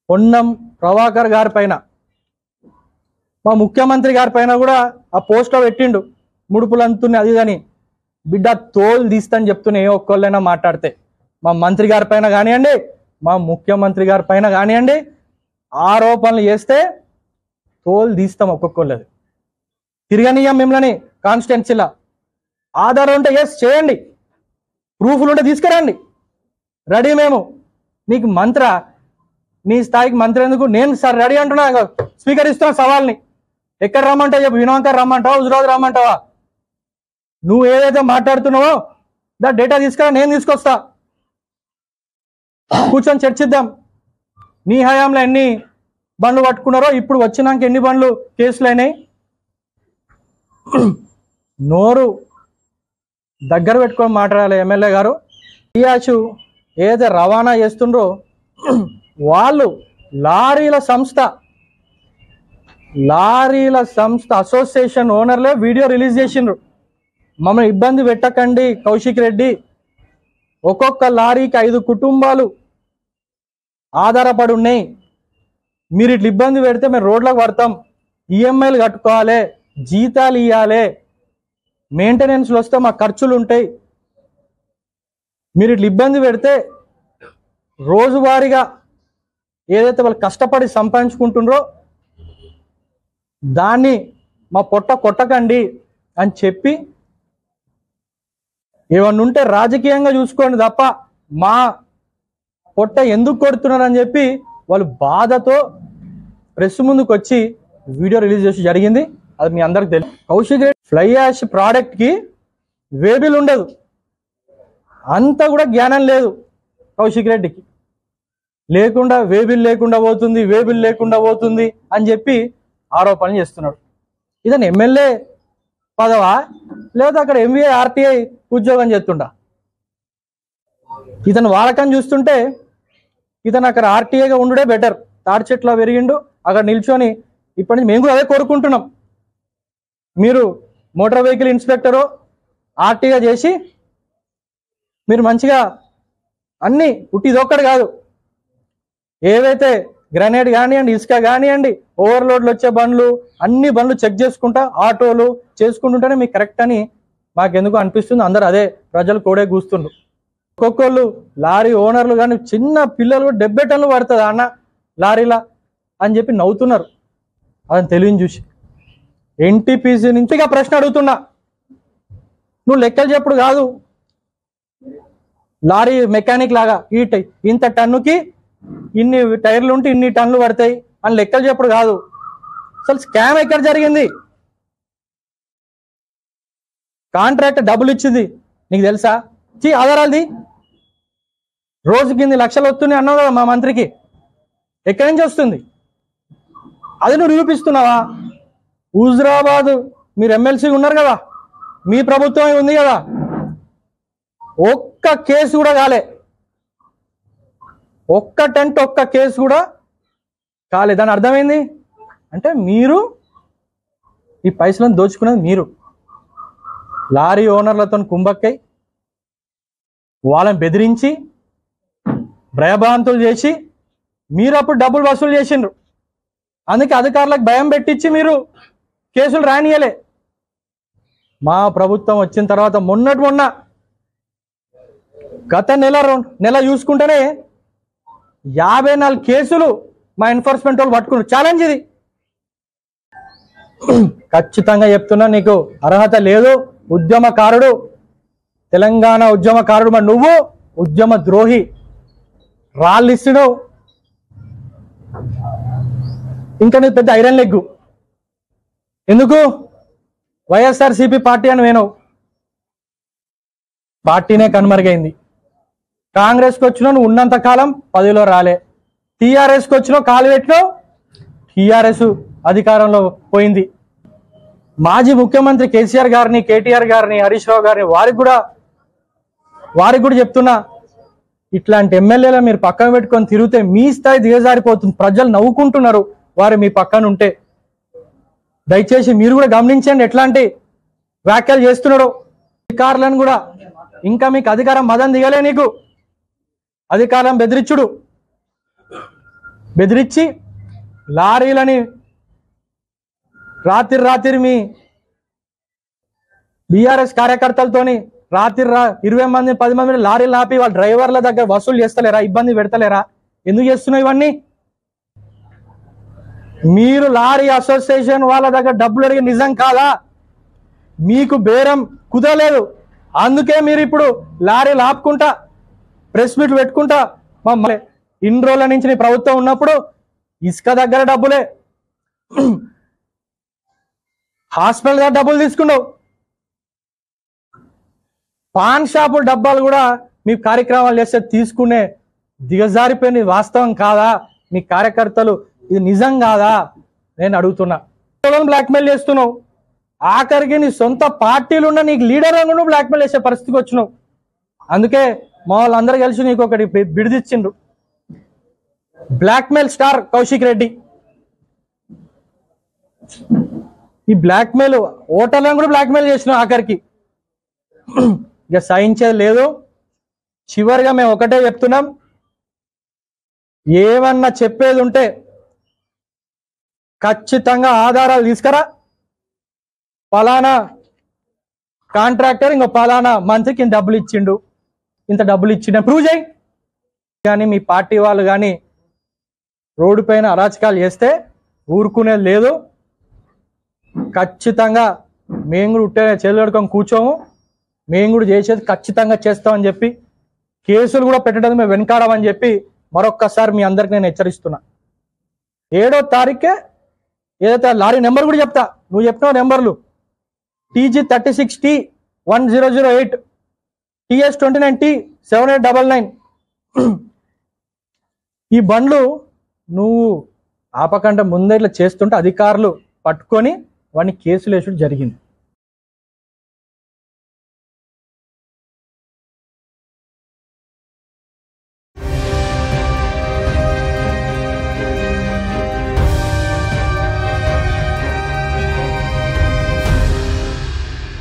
పొన్నం ప్రభాకర్ గారి పైన మా ముఖ్యమంత్రి గారి పైన కూడా ఆ పోస్ట్లో పెట్టిండు ముడుపులు అంతున్నాయి అది కానీ బిడ్డ తోలు తీస్తని చెప్తున్నా ఏ ఒక్కళ్ళైనా మాట్లాడితే మా మంత్రి గారి పైన కానివ్వండి మా ముఖ్యమంత్రి గారి పైన కానివ్వండి ఆరోపణలు చేస్తే తోలు తీస్తాం ఒక్కొక్కళ్ళది తిరగనీయం మిమ్మల్ని కాన్స్టిట్యున్సీలా ఆధారం ఉంటే ఎస్ చేయండి ప్రూఫ్లు ఉంటే తీసుకురండి రెడీ మేము నీకు మంత్ర నీ స్థాయికి మంత్రి ఎందుకు నేను సార్ రెడీ అంటున్నా ఇగో స్పీకర్ ఇస్తున్నా సవాల్ని ఎక్కడ రమ్మంటావు చెప్పు వినోంకర్ రమ్మంటావా హుజరాబాద్ రమ్మంటావా నువ్వు ఏదైతే మాట్లాడుతున్నావో దా డేటా తీసుకురా నేను తీసుకొస్తా కూర్చొని చర్చిద్దాం నీ హయాంలో ఎన్ని బండ్లు పట్టుకున్నారో ఇప్పుడు వచ్చినాక ఎన్ని బండ్లు కేసులు అయినాయి నోరు దగ్గర పెట్టుకొని మాట్లాడాలి ఎమ్మెల్యే గారు రియాచు ఏదైతే రవాణా చేస్తుండ్రో వాళ్ళు లారీల సంస్థ లారీల సంస్థ అసోసియేషన్ ఓనర్లే వీడియో రిలీజ్ చేసిండ్రు మమ్మల్ని ఇబ్బంది పెట్టకండి కౌశిక్ రెడ్డి ఒక్కొక్క లారీకి ఐదు కుటుంబాలు ఆధారపడి ఉన్నాయి మీరు ఇట్లా ఇబ్బంది పెడితే మేము రోడ్లకు పడతాం ఈఎంఐలు కట్టుకోవాలి జీతాలు ఇవ్వాలి మెయింటెనెన్స్లు వస్తే మా ఖర్చులు ఉంటాయి మీరు ఇట్లా ఇబ్బంది పెడితే రోజువారీగా ఏదైతే వాళ్ళు కష్టపడి సంపాదించుకుంటుండ్రో దాన్ని మా పొట్ట కొట్టకండి అని చెప్పి ఏమన్నా ఉంటే రాజకీయంగా చూసుకోండి తప్ప మా పొట్ట ఎందుకు కొడుతున్నారని చెప్పి వాళ్ళు బాధతో ప్రెస్ ముందుకు వచ్చి వీడియో రిలీజ్ చేసి జరిగింది అది మీ అందరికి తెలుసు Kaushik Reddy fly ash product కి వేబిల్ ఉండదు అంతా కూడా జ్ఞానం లేదు కౌశిక్ రెడ్డికి లేకుండా వేబిల్ లేకుండా పోతుంది వేబిల్ లేకుండా పోతుంది అని చెప్పి ఆరోపణలు చేస్తున్నాడు ఇతను ఎమ్మెల్యే పదవా లేదా అక్కడ ఎంవీఏ ఆర్టీఐ ఉద్యోగం చేస్తుండా ఇతను వాడకం చూస్తుంటే ఇతను అక్కడ ఆర్టీఐగా ఉండుడే బెటర్ తాడి చెట్లో పెరిగిండు అక్కడ నిల్చొని ఇప్పటి నుంచి మేము కూడా అదే కోరుకుంటున్నాం మీరు మోటార్ వెహికల్ ఇన్స్పెక్టరు ఆర్టీగా చేసి మీరు మంచిగా అన్ని పుట్టి ఇదొక్కటి కాదు ఏవైతే గ్రనేడ్ కానివ్వండి ఇసుక కానివ్వండి ఓవర్లోడ్లు వచ్చే బండ్లు అన్ని బండ్లు చెక్ చేసుకుంటా ఆటోలు చేసుకుంటుంటేనే మీకు కరెక్ట్ అని మాకెందుకు అనిపిస్తుంది అందరు అదే ప్రజలు కోడే కూస్తుండ్రు ఒక్కొక్కళ్ళు లారీ ఓనర్లు కానీ చిన్న పిల్లలు కూడా డెబ్బై టన్నులు పడుతుంది అన్న లారీలా అని చెప్పి నవ్వుతున్నారు అదని తెలియని చూసి ఎన్టీపీసీ నుంచి ఇక ప్రశ్న అడుగుతున్నా నువ్వు లెక్కలు చెప్పుడు కాదు లారీ మెకానిక్ లాగా ఈ టై- ఇంత టన్నుకి ఇన్ని టైర్లు ఉంటే ఇన్ని టన్నులు పడతాయి అని లెక్కలు చెప్పుడు కాదు అసలు స్కామ్ ఎక్కడ జరిగింది కాంట్రాక్ట్ డబ్బులు ఇచ్చింది నీకు తెలుసా చీ ఆధారాలది రోజుకి ఇన్ని లక్షలు వస్తున్నాయి అన్నావు కదా మా మంత్రికి ఎక్కడి నుంచి వస్తుంది అది నువ్వు నిరూపిస్తున్నావా హుజరాబాద్ మీరు ఎమ్మెల్సీ ఉన్నారు కదా మీ ప్రభుత్వమే ఉంది కదా ఒక్క కేసు కూడా కాలే ఒక్కటంటే ఒక్క కేసు కూడా కాలే దాని అర్థమైంది అంటే మీరు ఈ పైసలను దోచుకున్నది మీరు లారీ ఓనర్లతో కుంభక్కై వాళ్ళని బెదిరించి భయభ్రాంతులు చేసి మీరు అప్పుడు డబ్బులు వసూలు చేసిండ్రు అందుకే అధికారులకు భయం పెట్టించి మీరు కేసులు రానియలే మా ప్రభుత్వం వచ్చిన తర్వాత మొన్నటి మొన్న గత నెల రెండు నెల చూసుకుంటేనే యాభై నాలుగు కేసులు మా ఎన్ఫోర్స్మెంట్ వాళ్ళు పట్టుకున్నారు ఛాలెంజ్ ఇది ఖచ్చితంగా చెప్తున్నా నీకు అర్హత లేదు ఉద్యమకారుడు తెలంగాణ ఉద్యమకారుడు మరి నువ్వు ఉద్యమ ద్రోహి రాళ్ళు ఇస్తున్నావు ఇంకా నీకు పెద్ద ఐరన్ లెగ్గు ఎందుకు వైఎస్ఆర్ సిపి పార్టీ అని వేణవు పార్టీనే కనుమరుగైంది కాంగ్రెస్కి వచ్చినా నువ్వు ఉన్నంత కాలం పదవిలో రాలే టీఆర్ఎస్కి వచ్చినావు కాలు పెట్టినావు టీఆర్ఎస్ అధికారంలో పోయింది మాజీ ముఖ్యమంత్రి కేసీఆర్ గారిని కేటీఆర్ గారిని హరీష్ రావు గారిని వారికి కూడా వారికి కూడా చెప్తున్నా ఇట్లాంటి ఎమ్మెల్యేలు మీరు పక్కన పెట్టుకొని తిరిగితే మీ స్థాయి దిగజారిపోతుంది ప్రజలు నవ్వుకుంటున్నారు వారు మీ పక్కన ఉంటే దయచేసి మీరు కూడా గమనించండి ఎట్లాంటి వ్యాఖ్యలు చేస్తున్నాడు అధికారులను కూడా ఇంకా మీకు అధికారం మదం దిగలే నీకు అధికారం బెదిరించుడు బెదిరించి లారీలని రాత్రి రాత్రి మీ బీఆర్ఎస్ కార్యకర్తలతోని రాత్రి రా ఇరవై మంది పది మంది లారీలు ఆపి వాళ్ళ డ్రైవర్ల దగ్గర వసూలు చేస్తలేరా ఇబ్బంది పెడతలేరా ఎందుకు చేస్తున్నావు ఇవన్నీ మీరు లారీ అసోసియేషన్ వాళ్ళ దగ్గర డబ్బులు అడిగి నిజం కాదా మీకు బేరం కుదరలేదు అందుకే మీరు ఇప్పుడు లారీలు ఆపుకుంటా ప్రెస్ మీట్ పెట్టుకుంటా మమ్మల్ని ఇన్ని రోజుల నుంచి నీ ప్రభుత్వం ఉన్నప్పుడు ఇసుక దగ్గర డబ్బులే హాస్పిటల్ దగ్గర డబ్బులు తీసుకున్నావు పాన్ షాపుల డబ్బాలు కూడా మీ కార్యక్రమాలు చేస్తే తీసుకునే దిగజారిపోయిన వాస్తవం కాదా మీ కార్యకర్తలు ఇది నిజం కాదా నేను అడుగుతున్నా బ్లాక్మెయిల్ చేస్తున్నావు ఆఖరికి నీ సొంత పార్టీలు ఉన్న నీకు లీడర్ కూడా బ్లాక్మెయిల్ చేసే పరిస్థితికి వచ్చినావు అందుకే మా వాళ్ళందరూ కలిసి నీకు ఒకటి బి- బిడిదిచ్చిండ్రు బ్లాక్మెయిల్ స్టార్ కౌశిక్ రెడ్డి ఈ బ్లాక్మెయిల్ ఓటర్లను కూడా బ్లాక్మెయిల్ చేసినావు ఆఖరికి ఇక సహించేది లేదు చివరిగా మేము ఒకటే చెప్తున్నాం ఏమన్నా చెప్పేది ఉంటే ఖచ్చితంగా ఆధారాలు తీసుకురా పలానా కాంట్రాక్టర్ ఇంకో పలానా మంత్రికి ఇంత డబ్బులు ఇచ్చిండు ఇంత డబ్బులు ఇచ్చిండు ప్రూవ్ చేయి కానీ మీ పార్టీ వాళ్ళు కానీ రోడ్డు పైన అరాచకాలు చేస్తే ఊరుకునేది లేదు ఖచ్చితంగా మేము కూడా ఉట్టే చేతులు కడుకొని కూర్చోము మేము కూడా చేసేది ఖచ్చితంగా చేస్తామని చెప్పి కేసులు కూడా పెట్టడం మేము వెనకాడమని చెప్పి మరొక్కసారి మీ అందరికి నేను హెచ్చరిస్తున్నా ఏడో తారీఖే ఏదైతే లారీ నెంబర్ కూడా చెప్తా నువ్వు చెప్పిన నెంబర్లు TG thirty six T one zero zero eight TS twenty nine T seven eight double nine ఈ బండ్లు నువ్వు ఆపకుండా ముందే ఇట్లా చేస్తుంటే అధికారులు పట్టుకొని వాడిని కేసులు వేసుడు జరిగింది